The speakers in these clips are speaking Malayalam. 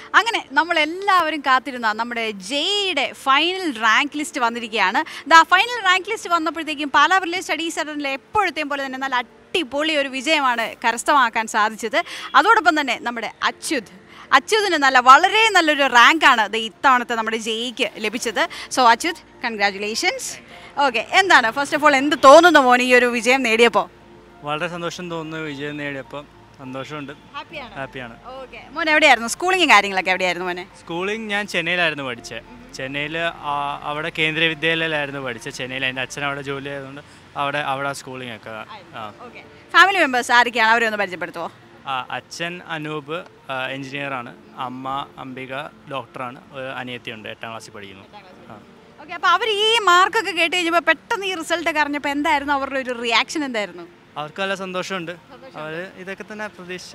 അങ്ങനെ നമ്മൾ എല്ലാവരും കാത്തിരുന്ന നമ്മുടെ ജെയുടെ ഫൈനൽ റാങ്ക് ലിസ്റ്റ് വന്നിരിക്കുകയാണ് ദാ ഫൈനൽ റാങ്ക് ലിസ്റ്റ് വന്നപ്പോഴത്തേക്കും പല റിലേ സ്റ്റഡീസ് സെൻറ്ററിലെ എപ്പോഴത്തെയും പോലെ തന്നെ നല്ല അടിപൊളി ഒരു വിജയമാണ് കരസ്ഥമാക്കാൻ സാധിച്ചത് അതോടൊപ്പം തന്നെ നമ്മുടെ അച്യുത് അച്യുതിന് നല്ല വളരെ നല്ലൊരു റാങ്കാണ് ഇത് ഇത്തവണത്തെ നമ്മുടെ ജെയ്ക്ക് ലഭിച്ചത് സോ അച്യുത് കൺഗ്രാറ്റുലേഷൻസ് ഓക്കെ എന്താണ് ഫസ്റ്റ് ഓഫ് ഓൾ എന്ത് തോന്നുന്നു മോൻ ഈ ഒരു വിജയം നേടിയപ്പോൾ വളരെ സന്തോഷം തോന്നുന്നു വിജയം നേടിയപ്പോൾ സന്തോഷമുണ്ട് ഹാപ്പിയാണ് ഹാപ്പിയാണ് ഓക്കെ മോൻ എവിടെയായിരുന്നു സ്കൂളിങ്ങും കാര്യങ്ങളൊക്കെ എവിടെയായിരുന്നു മോനെ സ്കൂളിംഗ് ഞാൻ ചെന്നൈയിലായിരുന്നു പഠിച്ചത് ചെന്നൈയിൽ അവിടെ കേന്ദ്രീയ വിദ്യാലയത്തിലായിരുന്നു പഠിച്ചത് ചെന്നൈയിൽ എൻ്റെ അച്ഛൻ അവിടെ ജോലി ആയതുകൊണ്ട് അവിടെ അവിടെ സ്കൂളിംഗ് ഒക്കെ ആ ഓക്കെ ഫാമിലി മെമ്പേഴ്സ് ആരൊക്കെയാണ് അവരെ ഒന്ന് പരിചയപ്പെടുത്തുമോ ആ, അച്ഛൻ അനൂപ് എഞ്ചിനീയറാണ് അമ്മ അംബിക ഡോക്ടറാണ് ഒരു അനിയത്തിയുണ്ട് എട്ടാം ക്ലാസ്സിൽ പഠിക്കുന്നു ആ ഓക്കെ അപ്പോൾ അവർ ഈ മാർക്കൊക്കെ കേട്ട് കഴിഞ്ഞപ്പോൾ പെട്ടെന്ന് ഈ റിസൾട്ട് ഒക്കെ അറിഞ്ഞപ്പോൾ എന്തായിരുന്നു അവരുടെ ഒരു റിയാക്ഷൻ എന്തായിരുന്നു അവർക്ക് നല്ല സന്തോഷമുണ്ട് അവർ ഇതൊക്കെ തന്നെ പ്രതീക്ഷ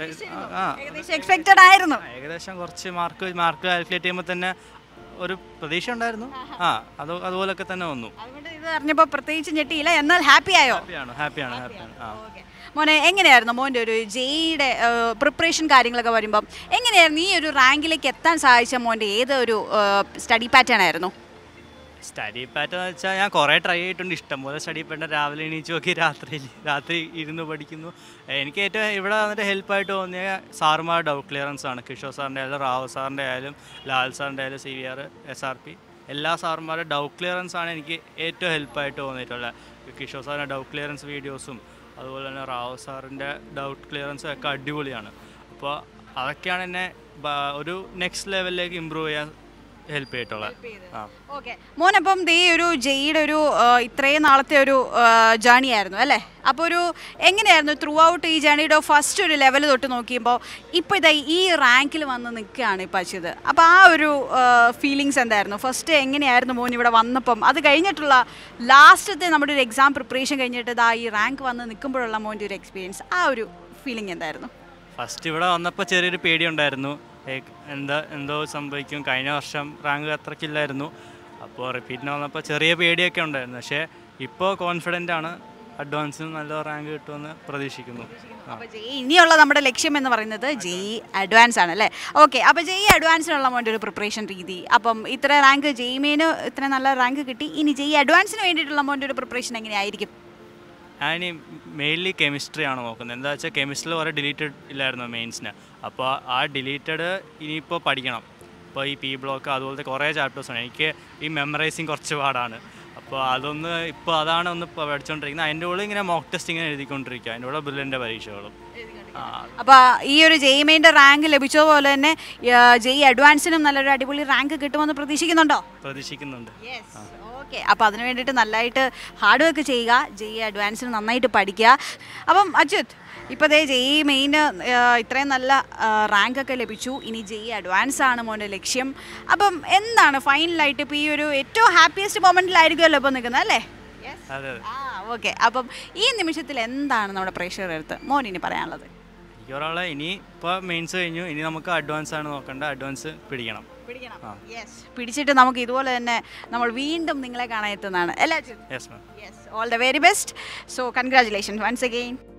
ആ ഏകദേശം എക്സ്പെക്റ്റഡ് ആയിരുന്നു ആ, ഏകദേശം കുറച്ച് മാർക്ക് മാർക്ക് കാൽക്കുലേറ്റ് ചെയ്യുമ്പോൾ തന്നെ ഒരു പ്രതീക്ഷ ഉണ്ടായിരുന്നു ആ അത് അതുപോലൊക്കെ തന്നെ വന്നു അതുകൊണ്ട് ഇത് അറിഞ്ഞപ്പോൾ പ്രത്യേകിച്ച് ഞെട്ടിയില്ല എന്നാൽ ഹാപ്പി ആയോ ഹാപ്പിയാണ് ഹാപ്പിയാണ് ഹാപ്പിയാണ് ആ ഓക്കെ മോനെ എങ്ങനെയായിരുന്നു മോൻ്റെ ഒരു ജെയുടെ പ്രിപ്പറേഷൻ കാര്യങ്ങളൊക്കെ വരുമ്പം എങ്ങനെയായിരുന്നു ഈ ഒരു റാങ്കിലേക്ക് എത്താൻ സഹായിച്ച മോൻ്റെ ഏത് ഒരു സ്റ്റഡി പാറ്റേൺ ആയിരുന്നു സ്റ്റഡി പാറ്റേൺ എന്ന് വെച്ചാൽ ഞാൻ കുറേ ട്രൈ ചെയ്തിട്ടുണ്ട് ഇഷ്ടംപോലെ സ്റ്റഡി പാറ്റേൺ രാവിലെ എണീച്ച് നോക്കി രാത്രി രാത്രി ഇരുന്ന് പഠിക്കുന്നു എനിക്ക് ഏറ്റവും ഇവിടെ വന്നിട്ട് ഹെൽപ്പായിട്ട് തോന്നിയ സാറുമാർ ഡൗട്ട് ക്ലിയറൻസ് ആണ് കിഷോർ സാറിൻ്റെ ആയാലും റാവു സാറിൻ്റെ ആയാലും ലാൽ സാറിൻ്റെ ആയാലും C V R S R P എല്ലാ സാറുമാരുടെ ഡൗട്ട് ക്ലിയറൻസ് ആണ് എനിക്ക് ഏറ്റവും ഹെൽപ്പായിട്ട് തോന്നിയിട്ടുള്ളത് കിഷോർ സാറിൻ്റെ ഡൗട്ട് ക്ലിയറൻസ് വീഡിയോസും അതുപോലെ തന്നെ റാവു സാറിൻ്റെ ഡൗട്ട് ക്ലിയറൻസും ഒക്കെ അടിപൊളിയാണ് അപ്പോൾ അതൊക്കെയാണ് എന്നെ ബ- ഒരു നെക്സ്റ്റ് ലെവലിലേക്ക് ഇമ്പ്രൂവ് ചെയ്യാൻ ഹെൽപ്പ് ചെയ്തിട്ടുള്ളത് ആ ഓക്കെ മോനപ്പം ദേ ഒരു ജെയുടെ ഒരു ആ, ഇത്രയും നാളത്തെ ഒരു ജേണി ആയിരുന്നു അല്ലേ അപ്പോൾ ഒരു എങ്ങനെയായിരുന്നു ത്രൂ ഔട്ട് ഈ ജേണിയുടെ ഫസ്റ്റ് ഒരു ലെവൽ തൊട്ട് നോക്കിയപ്പോൾ ഇപ്പോൾ ഇതാ ഈ റാങ്കിൽ വന്ന് നിൽക്കുകയാണ് ഇപ്പോൾ അച്യുത് അപ്പോൾ ആ ഒരു ഫീലിങ്സ് എന്തായിരുന്നു ഫസ്റ്റ് എങ്ങനെയായിരുന്നു മോൻ ഇവിടെ വന്നപ്പം അത് കഴിഞ്ഞിട്ടുള്ള ലാസ്റ്റത്തെ നമ്മുടെ ഒരു എക്സാം പ്രിപ്പറേഷൻ കഴിഞ്ഞിട്ട് ഇതാ ഈ റാങ്ക് വന്ന് നിൽക്കുമ്പോഴുള്ള മോൻ്റെ ഒരു എക്സ്പീരിയൻസ് ആ ഒരു ഫീലിംഗ് എന്തായിരുന്നു ഫസ്റ്റ് ഇവിടെ വന്നപ്പോൾ ചെറിയൊരു പേടിയുണ്ടായിരുന്നു ഏക് എന്താ എന്തോ സംഭവിക്കും കഴിഞ്ഞ വർഷം റാങ്ക് അത്രയ്ക്കില്ലായിരുന്നു അപ്പോൾ റിപ്പീറ്റിന് വന്നപ്പോൾ ചെറിയ പേടിയൊക്കെ ഉണ്ടായിരുന്നു പക്ഷേ ഇപ്പോൾ കോൺഫിഡൻ്റ് ആണ് അഡ്വാൻസിന് നല്ല റാങ്ക് കിട്ടുമെന്ന് പ്രതീക്ഷിക്കുന്നു ആ. അപ്പോൾ ജെയ് ഇനിയുള്ള നമ്മുടെ ലക്ഷ്യം എന്ന് പറയുന്നത് ജെയ് അഡ്വാൻസ് ആണ് അല്ലേ ഓക്കെ അപ്പോൾ ജെയ് അഡ്വാൻസിനുള്ള മോൻ്റെ ഒരു പ്രിപ്പറേഷൻ രീതി അപ്പം ഇത്ര റാങ്ക് ജെയ് മെയിന് ഇത്ര നല്ല റാങ്ക് കിട്ടി ഇനി ജെയ് അഡ്വാൻസിന് വേണ്ടിയിട്ടുള്ള മോൻ്റെ ഒരു പ്രിപ്പറേഷൻ എങ്ങനെയായിരിക്കും ഞാനിനി മെയിൻലി കെമിസ്ട്രി ആണ് നോക്കുന്നത് എന്താ വെച്ചാൽ കെമിസ്ട്രിയിൽ കുറേ ഡിലീറ്റഡ് ഇല്ലായിരുന്നു മെയിൻസിന് അപ്പോൾ ആ ഡിലീറ്റഡ് ഇനിയിപ്പോൾ പഠിക്കണം ഇപ്പോൾ ഈ പി ബ്ലോക്ക് അതുപോലത്തെ കുറേ ചാപ്റ്റേഴ്സാണ് എനിക്ക് ഈ മെമ്മറൈസിങ് കുറച്ച് പാടാണ് അപ്പോൾ അതൊന്ന് ഇപ്പോൾ അതാണ് ഒന്ന് ഇപ്പോൾ പഠിച്ചുകൊണ്ടിരിക്കുന്നത് അതിൻ്റെ കൂടെ ഇങ്ങനെ മോക്ക് ടെസ്റ്റ് ഇങ്ങനെ എഴുതിക്കൊണ്ടിരിക്കുക അതിൻ്റെ കൂടെ ബ്രില്ലിൻ്റെ പരീക്ഷകളും ആ അപ്പോൾ ഈ ഒരു ജെയ് മെയിൻ്റെ റാങ്ക് ലഭിച്ചതുപോലെ തന്നെ ജെയ് അഡ്വാൻസിനും നല്ലൊരു അടിപൊളി റാങ്ക് കിട്ടുമെന്ന് പ്രതീക്ഷിക്കുന്നുണ്ടോ പ്രതീക്ഷിക്കുന്നുണ്ട് ഓക്കെ അപ്പോൾ അതിന് വേണ്ടിയിട്ട് നല്ലതായിട്ട് ഹാർഡ് വർക്ക് ചെയ്യുക ജെയ് അഡ്വാൻസിന് നന്നായിട്ട് പഠിക്കുക അപ്പം അച്യുത് ഇപ്പോൾ ദേ ജെയ് മെയിന് ഇത്രയും നല്ല റാങ്ക് ഒക്കെ ലഭിച്ചു ഇനി ജെയ് അഡ്വാൻസ് ആണ് മോൻ്റെ ലക്ഷ്യം അപ്പം എന്താണ് ഫൈനലായിട്ട് ഇപ്പോൾ ഈ ഒരു ഏറ്റവും ഹാപ്പിയസ്റ്റ് മൊമെൻറ്റിലായിരിക്കുമല്ലോ ഇപ്പോൾ നിൽക്കുന്നത് അല്ലേ അതെ അതെ ആ ഓക്കെ അപ്പം ഈ നിമിഷത്തിൽ എന്താണ് നമ്മുടെ പ്രേക്ഷകരുടെ അടുത്ത് മോൻ ഇനി പറയാനുള്ളത് എനിക്ക് ഒരാളെ ഇനി ഇപ്പോൾ മെയിൻസ് കഴിഞ്ഞു ഇനി നമുക്ക് അഡ്വാൻസ് ആണ് നോക്കേണ്ട അഡ്വാൻസ് പിടിക്കണം പിടിക്കണം ആ. യെസ് പിടിച്ചിട്ട് നമുക്ക് ഇതുപോലെ തന്നെ നമ്മൾ വീണ്ടും നിങ്ങളെ കാണാൻ എത്തുന്നതാണ് അല്ലേ Achyut yes ma'am yes all the very best so congratulation once again